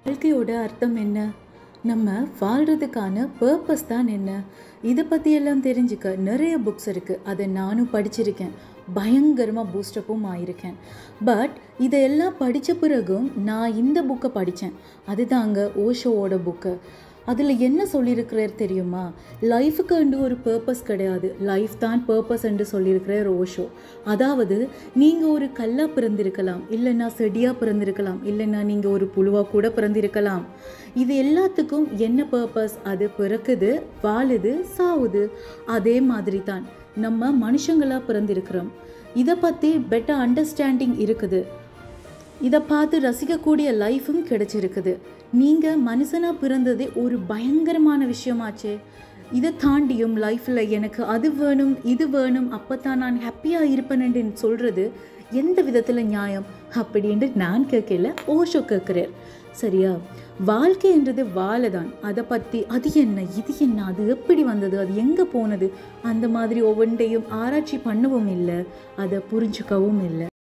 வாழ்க்கையோட அர்த்தம் என்ன நம்ம வாழ்கிறதுக்கான பர்பஸ் தான் என்ன இதை பற்றியெல்லாம் தெரிஞ்சுக்க நிறைய புக்ஸ் இருக்குது அதை நானும் படிச்சிருக்கேன் பயங்கரமாக பூஸ்டப்பும் ஆயிருக்கேன் பட் இதையெல்லாம் படித்த பிறகும் நான் இந்த புக்கை படித்தேன் அதுதாங்க ஓஷோவோட புக்கு அதில் என்ன சொல்லியிருக்கிறார் தெரியுமா லைஃபுக்கு அண்டு ஒரு பர்பஸ் கிடையாது லைஃப் தான் பர்பஸ் என்று சொல்லியிருக்கிறார் ஓஷோ அதாவது நீங்கள் ஒரு கல்லாக பிறந்திருக்கலாம் இல்லைன்னா செடியாக பிறந்திருக்கலாம் இல்லைன்னா நீங்கள் ஒரு புழுவாக கூட பிறந்திருக்கலாம் இது எல்லாத்துக்கும் என்ன பர்பஸ் அது பிறக்குது வாழுது சாவுது அதே மாதிரி தான் நம்ம மனுஷங்களாக பிறந்திருக்கிறோம் இதை பற்றி பெட்டர் அண்டர்ஸ்டாண்டிங் இருக்குது இதை பார்த்து ரசிக்கக்கூடிய லைஃபும் கிடைச்சிருக்குது நீங்கள் மனுஷனாக பிறந்ததே ஒரு பயங்கரமான விஷயமாச்சே இதை தாண்டியும் லைஃப்பில் எனக்கு அது வேணும் இது வேணும் அப்போ தான் நான் ஹாப்பியாக இருப்பேன்னு சொல்கிறது எந்த விதத்தில் நியாயம் அப்படின்ட்டு நான் கேட்கல ஓஷோ கேட்குறார் சரியா வாழ்க்கைன்றது வாழை தான் அதை பற்றி அது என்ன இது என்ன அது எப்படி வந்தது அது எங்கே போனது அந்த மாதிரி ஒவ்வொன்றையும் ஆராய்ச்சி பண்ணவும் இல்லை அதை புரிஞ்சுக்கவும் இல்லை